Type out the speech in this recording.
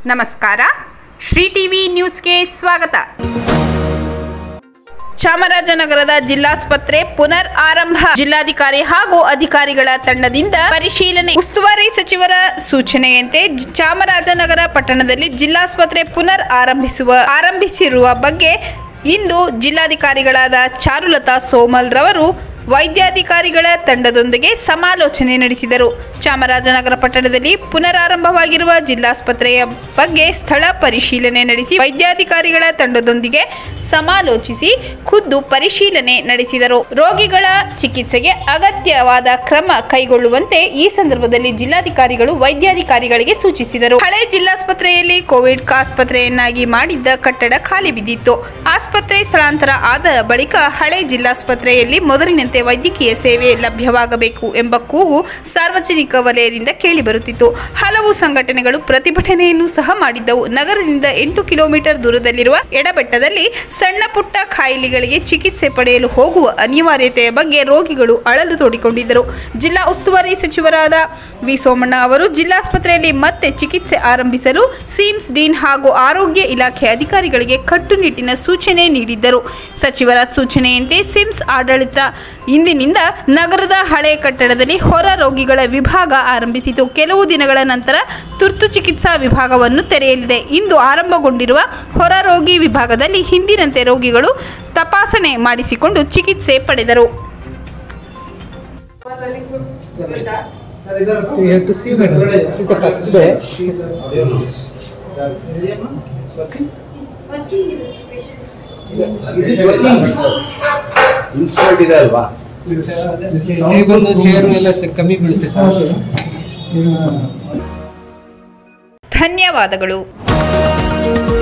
ನಮಸ್ಕಾರ ಶ್ರೀ ಟಿವಿ ನ್ಯೂಸ್ಗೆ ಸ್ವಾಗತ ಚಾಮರಾಜನಗರದ ಜಿಲ್ಲಾಸ್ಪತ್ರೆ ಪುನರ್ ಆರಂಭ ಜಿಲ್ಲಾಧಿಕಾರಿ ಹಾಗೂ ಅಧಿಕಾರಿಗಳ ತಂಡದಿಂದ ಪರಿಶೀಲನೆ ಉಸ್ತುವಾರಿ ಸಚಿವರ ಸೂಚನೆಯಂತೆ ಜ- ಚಾಮರಾಜನಗರ ಪಟ್ಟಣದಲ್ಲಿ ಜಿಲ್ಲಾಸ್ಪತ್ರೆ ಪುನರ್ ಆರಂಭಿಸುವ ಆರಂಭಿಸಿರುವ ಬಗ್ಗೆ ಇಂದು ಜಿಲ್ಲಾಧಿಕಾರಿಗಳಾದ ಚಾರುಲತಾ ಸೋಮಲ್ ರವರು ವೈದ್ಯಾಧಿಕಾರಿಗಳ ತಂಡದೊಂದಿಗೆ ಸಮಾಲೋಚನೆ ನಡೆಸಿದರು ಚಾಮರಾಜನಗರ ಪಟ್ಟಣದಲ್ಲಿ ಪುನರಾರಂಭವಾಗಿರುವ ಜಿಲ್ಲಾಸ್ಪತ್ರೆಯ ಬಗ್ಗೆ ಸ್ಥಳ ಪರಿಶೀಲನೆ ನಡೆಸಿ ವೈದ್ಯಾಧಿಕಾರಿಗಳ ತಂಡದೊಂದಿಗೆ ಸಮಾಲೋಚಿಸಿ ಖುದ್ದು ಪರಿಶೀಲನೆ ನಡೆಸಿದರು ರೋಗಿಗಳ ಚಿಕಿತ್ಸೆಗೆ ಅಗತ್ಯವಾದ ಕ್ರಮ ಕೈಗೊಳ್ಳುವಂತೆ ಈ ಸಂದರ್ಭದಲ್ಲಿ ಜಿಲ್ಲಾಧಿಕಾರಿಗಳು ವೈದ್ಯಾಧಿಕಾರಿಗಳಿಗೆ ಸೂಚಿಸಿದರು ಹಳೆ ಜಿಲ್ಲಾಸ್ಪತ್ರೆಯಲ್ಲಿ ಕೋವಿಡ್ ಆಸ್ಪತ್ರೆಯನ್ನಾಗಿ ಮಾಡಿದ್ದ ಕಟ್ಟಡ ಖಾಲಿ ಬಿದ್ದಿತ್ತು ಆಸ್ಪತ್ರೆ ಸ್ಥಳಾಂತರ ಆದ ಬಳಿಕ ಹಳೆ ಜಿಲ್ಲಾಸ್ಪತ್ರೆಯಲ್ಲಿ ಮೊದಲಿನಂತೆ ವೈದ್ಯಕೀಯ ಸೇವೆ ಲಭ್ಯವಾಗಬೇಕು ಎಂಬ ಕೂಗು ಸಾರ್ವಜನಿಕ ವಲಯದಿಂದ ಕೇಳಿಬರುತ್ತಿತ್ತು ಹಲವು ಸಂಘಟನೆಗಳು ಪ್ರತಿಭಟನೆಯನ್ನು ಸಹ ಮಾಡಿದ್ದವು ನಗರದಿಂದ ಎಂಟು ಕಿಲೋಮೀಟರ್ ದೂರದಲ್ಲಿರುವ ಎಡಬೆಟ್ಟದಲ್ಲಿ ಸಣ್ಣ ಪುಟ್ಟ ಕಾಯಿಲೆಗಳಿಗೆ ಚಿಕಿತ್ಸೆ ಪಡೆಯಲು ಹೋಗುವ ಅನಿವಾರ್ಯತೆಯ ಬಗ್ಗೆ ರೋಗಿಗಳು ಅಳಲು ತೋಡಿಕೊಂಡಿದ್ದರು ಜಿಲ್ಲಾ ಉಸ್ತುವಾರಿ ಸಚಿವರಾದ ವಿ ಸೋಮಣ್ಣ ಅವರು ಜಿಲ್ಲಾಸ್ಪತ್ರೆಯಲ್ಲಿ ಮತ್ತೆ ಚಿಕಿತ್ಸೆ ಆರಂಭಿಸಲು ಸಿಮ್ಸ್ ಡೀನ್ ಹಾಗೂ ಆರೋಗ್ಯ ಇಲಾಖೆ ಅಧಿಕಾರಿಗಳಿಗೆ ಕಟ್ಟುನಿಟ್ಟಿನ ಸೂಚನೆ ನೀಡಿದ್ದರು ಸಚಿವರ ಸೂಚನೆಯಂತೆ ಸಿಮ್ಸ್ ಆಡಳಿತ ಇಂದಿನಿಂದ ನಗರದ ಹಳೆ ಕಟ್ಟಡದಲ್ಲಿ ಹೊರ ರೋಗಿಗಳ ವಿಭಾಗ ಆರಂಭಿಸಿತು ಕೆಲವು ದಿನಗಳ ನಂತರ ತುರ್ತು ಚಿಕಿತ್ಸಾ ವಿಭಾಗವನ್ನು ತೆರೆಯಲಿದೆ ಇಂದು ಆರಂಭಗೊಂಡಿರುವ ಹೊರ ರೋಗಿ ವಿಭಾಗದಲ್ಲಿ ಹಿಂದಿನಂತೆ ರೋಗಿಗಳು ತಪಾಸಣೆ ಮಾಡಿಸಿಕೊಂಡು ಚಿಕಿತ್ಸೆ ಪಡೆದರು You have to see that. See the first day. She's an audiologist. Working? working with the patients. Is it working? ಇನ್ಸ್ಪರ್ಟ್ ಇದೆ ಅಲ್ವಾ ಟೇಬಲ್ ಚೇರ್ ಎಲ್ಲ ಸ- ಕಮ್ಮಿ ಬೀಳುತ್ತೆ ಸರ್ ಧನ್ಯವಾದಗಳು